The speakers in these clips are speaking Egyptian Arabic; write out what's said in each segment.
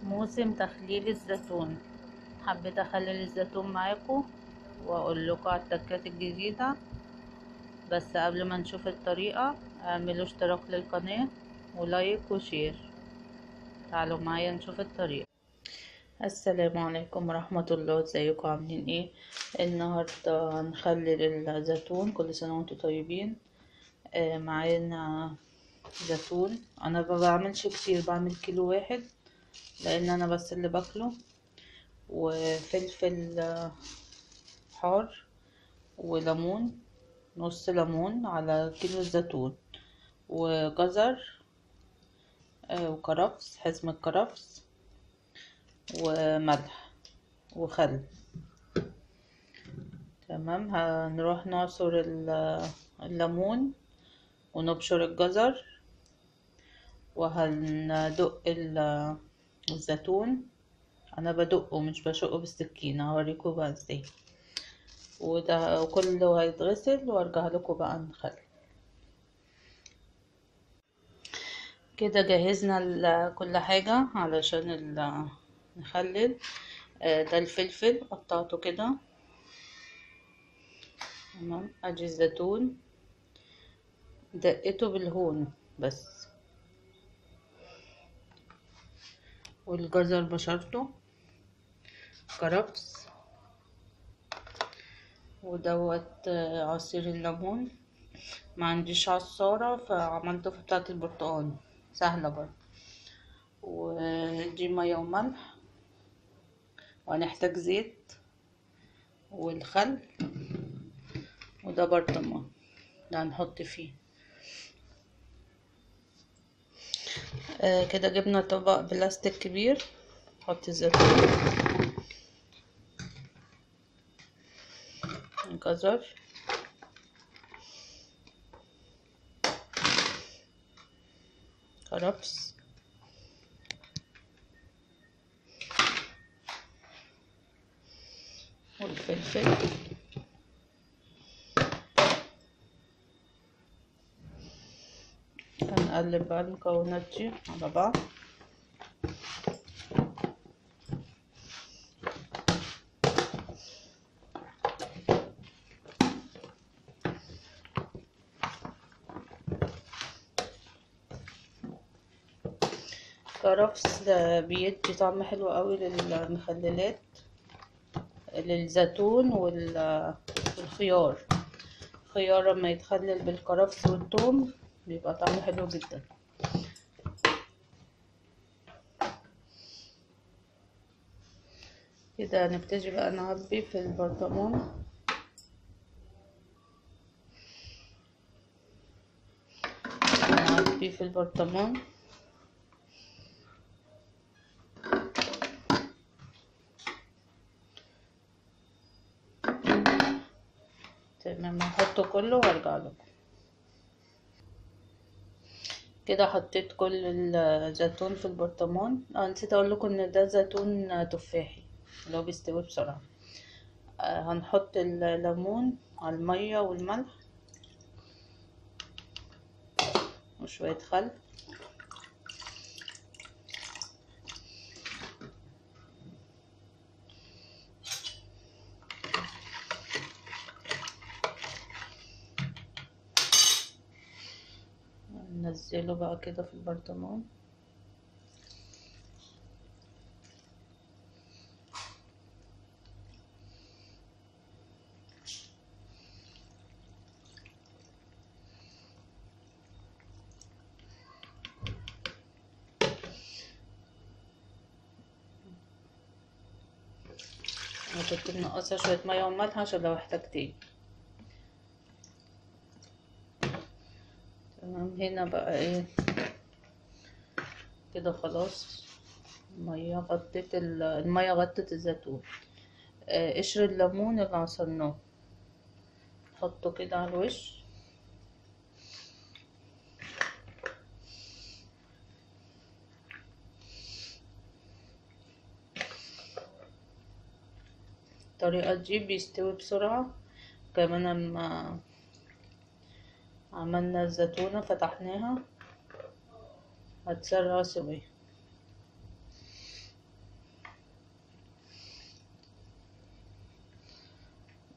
موسم تخليل الزيتون حبيت اخلل الزيتون معاكم واقول لكم على التكات الجديدة بس قبل ما نشوف الطريقة اعملوا اشتراك للقناة ولايك وشير تعالوا معايا نشوف الطريقة السلام عليكم ورحمة الله ازيكم عاملين ايه النهاردة هنخلل الزيتون كل سنة وانتم طيبين آه معانا زيتون انا ما بعملش كتير بعمل كيلو واحد لان انا بس اللي باكله وفلفل حار وليمون نص ليمون على كيلو الزيتون وجزر آه وكرفس حزمة كرفس وملح وخل تمام هنروح نعصر الليمون ونبشر الجزر وهندق الزيتون انا بدقه مش بشقه بالسكينه هوريكم بقى ازاي وده كله هيتغسل وارجع لكم بقى نخلي كده جهزنا كل حاجه علشان نخلل ده الفلفل قطعته كده تمام ادي الزيتون دقته بالهون بس والجزر بشرته كرفس ودوت عصير الليمون ما عنديش عصارة فعملته في بتاعة البرتقال سهلة برضه ودي مية وملح وهنحتاج زيت والخل وده برطمان ده هنحط فيه آه كده جبنا طبق بلاستيك كبير نحط الزيتون الجزر كرفس والفلفل هنقلب بقى المكونات دي على بعض كرفس ده بيدي طعم حلو قوي للمخللات للزيتون والخيار الخيار لما يتخلل بالكرفس والثوم بيبقى طعمه حلو جدا كده هنبتدي بقى نعبي في البرطمان نعبي في البرطمان تمام هحطه كله وارجع لكم كده حطيت كل الزيتون في البرطمان اه نسيت اقول لكم ان ده زيتون تفاحي اللي هو بيستوي بسرعه آه هنحط الليمون على الميه والملح وشويه خل ننزله بقى كده في البرطمان انا كنت منقصه شويه ميه وملح عشان لو احتجتيه تمام هنا بقى ايه كده خلاص المية غطت المية غطت الزيتون آه قشر الليمون اللي عصرناه نحطه كده على الوش الطريقة دي بيستوي بسرعة كمان لما عملنا الزيتونة فتحناها هتسرع سوي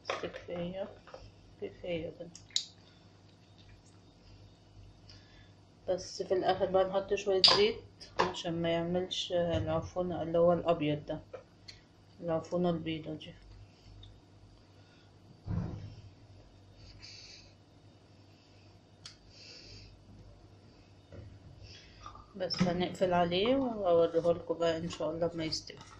بس كفاية كفاية كده بس في الاخر بقى نحط شوية زيت عشان ما يعملش العفونة اللي هو الابيض ده العفونة البيضة دي بس هنقفل عليه واوريهولكوا بقى ان شاء الله لما يستوي